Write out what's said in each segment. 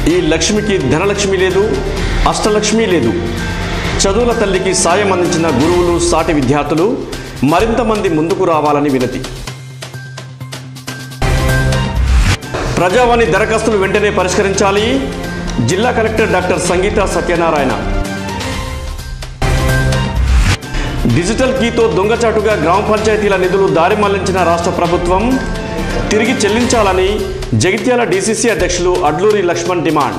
ఈ లక్ష్మికి ధనలక్ష్మి లేదు అష్టలక్ష్మి లేదు చదువుల తల్లికి సాయం అందించిన గురువులు సాటి విద్యార్థులు మరింత మంది ముందుకు రావాలని వినతి ప్రజావాణి దరఖాస్తులు వెంటనే పరిష్కరించాలి జిల్లా collector doctor Sangeetha Satyanarayana digital కీతో దొంగచాటుగా గ్రామ పంచాయతీల నిధులు దారి మళ్లించిన రాష్ట్ర ప్రభుత్వం తిరిగి చెల్లించాలని జగిత్యాల డీసీసీ అధ్యక్షులు Adluri Laxman demand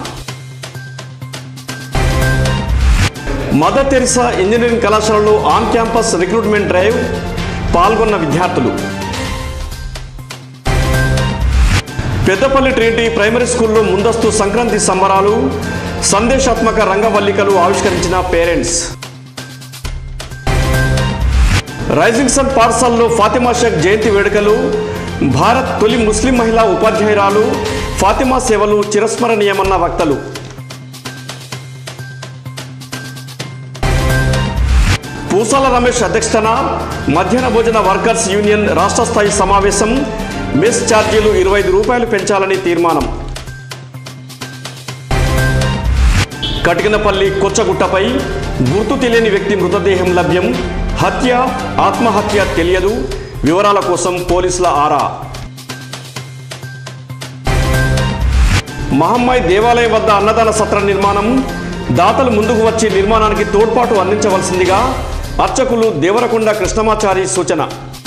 Mother Teresa engineering కళాశాలలో ఆన్ క్యాంపస్ రిక్రూట్మెంట్ డ్రైవ్ పాల్గొన్న విద్యార్థులు పెద్దపల్లి ట్రినిటీ ప్రైమరీ స్కూల్లో ముందస్తు సంక్రాంతి సంబరాలు సందేశాత్మక రంగవల్లికలు ఆవిష్కరించిన పేరెంట్స్ రైజింగ్ సన్ పాఠశాలలో ఫాతిమా షేక్ జయంతి వేడుకలు భారత్ తొలి ముస్లిం మహిళా ఉపాధ్యాయురాలు ఫాతిమా సేవలు చిరస్మరణీయమన్న వక్తలు పూసాల రమేష్ అధ్యక్షతన మధ్యాహ్న భోజన వర్కర్స్ యూనియన్ రాష్ట్ర స్థాయి సమావేశం మెస్ ఛార్జీలు ఇరవై ఐదు రూపాయలు పెంచాలని తీర్మానం కటికనపల్లి కొచ్చగుట్టపై గుర్తు తెలియని వ్యక్తి మృతదేహం లభ్యం హత్య ఆత్మహత్య తెలియదు వివరాల కోసం పోలీసుల ఆరా మహమ్మాయి దేవాలయం వద్ద అన్నదాన సత్ర నిర్మాణం దాతలు ముందుకు వచ్చి నిర్మాణానికి తోడ్పాటు అందించవలసిందిగా అర్చకులు దేవరకొండ కృష్ణమాచారి సూచన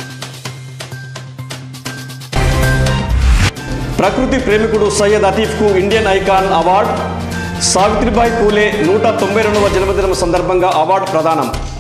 ప్రకృతి ప్రేమికుడు సయ్యద్ అతీఫ్కు Indian icon award Savitribai Phule నూట తొంభై రెండవ జన్మదినం సందర్భంగా అవార్డు ప్రదానం